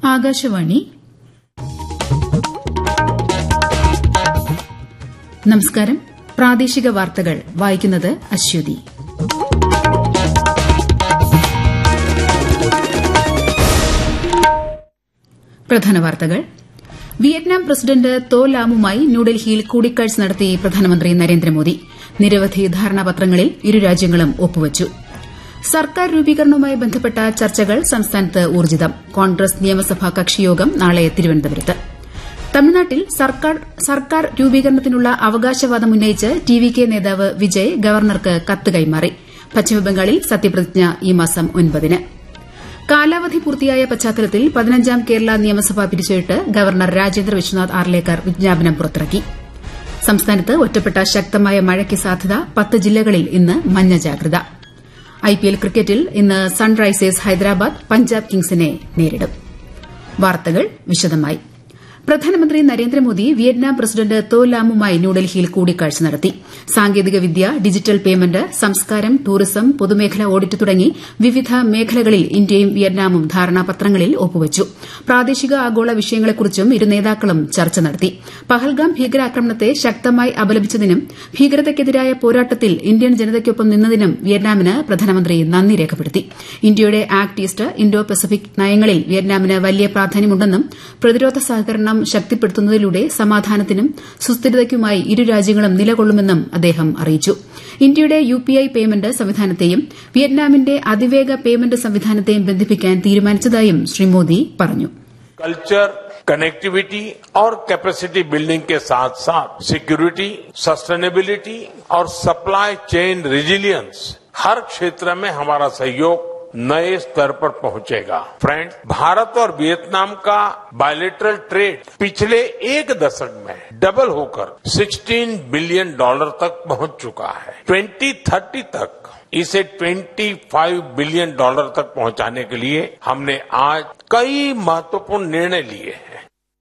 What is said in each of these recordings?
ആകാശവാണി നമസ്കാരം പ്രാദേശിക വാർത്തകൾ വായിക്കുന്നത് അശ്വതി പ്രധാന വാർത്തകൾ വിയറ്റ്നാം പ്രസിഡന്റ് തോ ലാമുമായി ന്യൂഡൽഹിയിൽ കൂടിക്കാഴ്ച നടത്തി പ്രധാനമന്ത്രി നരേന്ദ്രമോദി നിരവധി ധാരണാപത്രങ്ങളിൽ ഇരു രാജ്യങ്ങളും ഒപ്പുവച്ചു സർക്കാർ രൂപീകരണവുമായി ബന്ധപ്പെട്ട ചർച്ചകൾ സംസ്ഥാനത്ത് ഊർജ്ജിതം കോൺഗ്രസ് നിയമസഭാ കക്ഷിയോഗം നാളെ തിരുവനന്തപുരത്ത് തമിഴ്നാട്ടിൽ സർക്കാർ രൂപീകരണത്തിനുള്ള അവകാശവാദം ഉന്നയിച്ച് ടി വി കെ നേതാവ് വിജയ് ഗവർണർക്ക് കത്ത് കൈമാറി പശ്ചിമബംഗാളിൽ സത്യപ്രതിജ്ഞ ഈ മാസം ഒൻപതിന് കാലാവധി പൂർത്തിയായ പശ്ചാത്തലത്തിൽ പതിനഞ്ചാം കേരള നിയമസഭ പിരിച്ചുവിട്ട് ഗവർണർ രാജേന്ദ്ര വിശ്വനാഥ് ആർലേക്കർ വിജ്ഞാപനം പുറത്തിറക്കി സംസ്ഥാനത്ത് ഒറ്റപ്പെട്ട ശക്തമായ മഴയ്ക്ക് സാധ്യത പത്ത് ജില്ലകളിൽ ഇന്ന് മഞ്ഞ ജാഗ്രത ഐപിഎൽ ക്രിക്കറ്റിൽ ഇന്ന് സൺറൈസേഴ്സ് ഹൈദരാബാദ് പഞ്ചാബ് കിങ്സിനെ നേരിടും വാർത്തകൾ വിശദമായി പ്രധാനമന്ത്രി നരേന്ദ്രമോദി വിയറ്റ്നാം പ്രസിഡന്റ് തോ ലാമുമായി ന്യൂഡൽഹിയിൽ കൂടിക്കാഴ്ച നടത്തി സാങ്കേതികവിദ്യ ഡിജിറ്റൽ പേയ്മെന്റ് സംസ്കാരം ടൂറിസം പൊതുമേഖലാ ഓഡിറ്റ് തുടങ്ങി വിവിധ മേഖലകളിൽ ഇന്ത്യയും വിയറ്റ്നാമും ധാരണാപത്രങ്ങളിൽ ഒപ്പുവച്ചു പ്രാദേശിക ആഗോള വിഷയങ്ങളെക്കുറിച്ചും ഇരു നേതാക്കളും ചർച്ച നടത്തി പഹൽഗാം ഭീകരാക്രമണത്തെ ശക്തമായി അപലപിച്ചതിനും ഭീകരതയ്ക്കെതിരായ പോരാട്ടത്തിൽ ഇന്ത്യൻ ജനതയ്ക്കൊപ്പം നിന്നതിനും വിയറ്റ്നാമിന് പ്രധാനമന്ത്രി നന്ദി രേഖപ്പെടുത്തി ഇന്ത്യയുടെ ആക്ട് ഈസ്റ്റ് ഇന്തോ പസഫിക് നയങ്ങളിൽ വിയറ്റ്നാമിന് വലിയ പ്രാധാന്യമുണ്ടെന്നും പ്രതിരോധ സഹകരണം ശക്തിപ്പെടുത്തുന്നതിലൂടെ സമാധാനത്തിനും സുസ്ഥിരതയ്ക്കുമായി ഇരു രാജ്യങ്ങളും നിലകൊള്ളുമെന്നും അദ്ദേഹം അറിയിച്ചു ഇന്ത്യയുടെ യുപിഐ പേയ്മെന്റ് സംവിധാനത്തെയും വിയറ്റ്നാമിന്റെ അതിവേഗ പേയ്മെന്റ് സംവിധാനത്തെയും ബന്ധിപ്പിക്കാൻ തീരുമാനിച്ചതായും ശ്രീ മോദി പറഞ്ഞു कल्चर कनेक्टिविटी और कैपेसिटी बिल्डिंग के साथ साथ सिक्योरिटी सस्टेनेबिलिटी और सप्लाई चेन रिजिलियंस हर क्षेत्र में हमारा सहयोग नए स्तर पर पहुंचेगा फ्रेंड भारत और वियतनाम का बायलेटरल ट्रेड पिछले एक दशक में डबल होकर 16 बिलियन डॉलर तक पहुंच चुका है 2030 तक इसे 25 बिलियन डॉलर तक पहुंचाने के लिए हमने आज कई महत्वपूर्ण निर्णय लिए हैं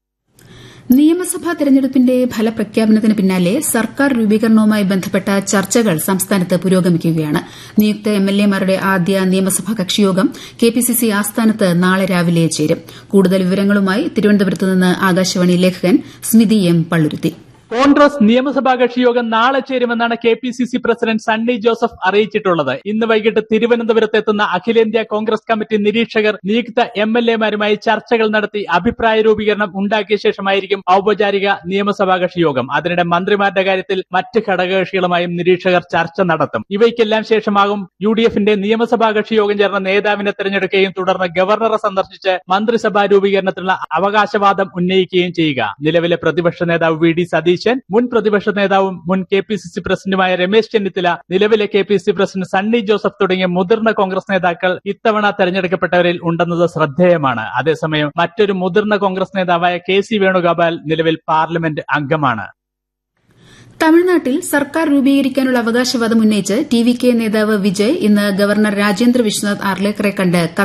നിയമസഭാ തെരഞ്ഞെടുപ്പിന്റെ ഫലപ്രഖ്യാപനത്തിന് പിന്നാലെ സർക്കാർ രൂപീകരണവുമായി ബന്ധപ്പെട്ട ചർച്ചകൾ സംസ്ഥാനത്ത് പുരോഗമിക്കുകയാണ് നിയുക്ത എംഎൽഎമാരുടെ ആദ്യ നിയമസഭാ കക്ഷിയോഗം കെപിസിസി ആസ്ഥാനത്ത് നാളെ രാവിലെ ചേരും കൂടുതൽ വിവരങ്ങളുമായി തിരുവനന്തപുരത്ത് നിന്ന് ആകാശവാണി ലേഖകൻ സ്മിതി എം പള്ളുരുത്തി കോൺഗ്രസ് നിയമസഭാ കക്ഷിയോഗം നാളെ ചേരുമെന്നാണ് K P C C president Sunny Joseph അറിയിച്ചിട്ടുള്ളത് ഇന്ന് വൈകിട്ട് തിരുവനന്തപുരത്ത് എത്തുന്ന അഖിലേന്ത്യാ കോൺഗ്രസ് കമ്മിറ്റി നിരീക്ഷകർ നിയുക്ത എം എൽ എമാരുമായി ചർച്ചകൾ നടത്തി അഭിപ്രായ രൂപീകരണം ഉണ്ടാക്കിയ ശേഷമായിരിക്കും ഔപചാരിക നിയമസഭാ കക്ഷിയോഗം അതിനിടെ മന്ത്രിമാരുടെ കാര്യത്തിൽ മറ്റ് ഘടകകക്ഷികളുമായും നിരീക്ഷകർ ചർച്ച നടത്തും ഇവയ്ക്കെല്ലാം ശേഷമാകും യു ഡി എഫിന്റെ നിയമസഭാ കക്ഷിയോഗം ചേർന്ന നേതാവിനെ തെരഞ്ഞെടുക്കുകയും തുടർന്ന് ഗവർണറെ സന്ദർശിച്ച് മന്ത്രിസഭാ രൂപീകരണത്തിനുള്ള അവകാശവാദം ഉന്നയിക്കുകയും ചെയ്യുക നിലവിലെ പ്രതിപക്ഷ നേതാവ് വി ഡി സതീശ് സതീശൻ മുൻ പ്രതിപക്ഷ നേതാവും മുൻ കെ പി സി സി പ്രസിഡന്റുമായ രമേശ് ചെന്നിത്തല നിലവിലെ K P C C president Sunny Joseph തുടങ്ങിയ മുതിർന്ന കോൺഗ്രസ് നേതാക്കൾ ഇത്തവണ തെരഞ്ഞെടുക്കപ്പെട്ടവരിൽ ഉണ്ടെന്നത് ശ്രദ്ധേയമാണ് അതേസമയം മറ്റൊരു മുതിർന്ന കോൺഗ്രസ് നേതാവായ കെ സി വേണുഗോപാൽ നിലവിൽ പാർലമെന്റ് അംഗമാണ് തമിഴ്നാട്ടിൽ സർക്കാർ രൂപീകരിക്കാനുള്ള അവകാശവാദം ഉന്നയിച്ച് ടി വി കെ നേതാവ് വിജയ് ഇന്ന് ഗവർണർ രാജേന്ദ്ര വിശ്വനാഥ് ആർലേക്കറെ കണ്ട്